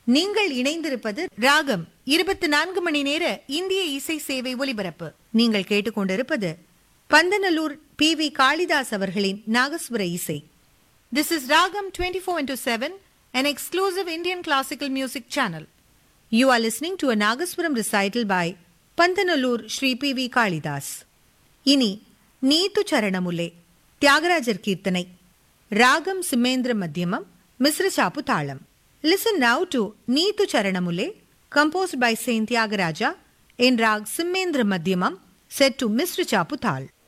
நீங்கள் இணைந்திருப்பது ராகம் இருபத்தி நான்கு மணி நேர இந்திய இசை சேவை ஒலிபரப்பு நீங்கள் கேட்டுக்கொண்டிருப்பது பந்தநல்லூர் பி வி காளிதாஸ் அவர்களின் நாகஸ்வர இசை This is Ragam 24 into 7, an exclusive Indian classical music channel. You are listening to a Nagaswaram recital by Pantanallur Sri P.V. Kalidas. இனி நீத்து சரணமுலே தியாகராஜர் கீர்த்தனை ராகம் சிம்மேந்திர மத்தியமம் Mishra Chapu talam listen now to Neethu Charanamule composed by Saint Tyagaraja in rag Simhendra Madhyamam set to Mishra Chapu தாள்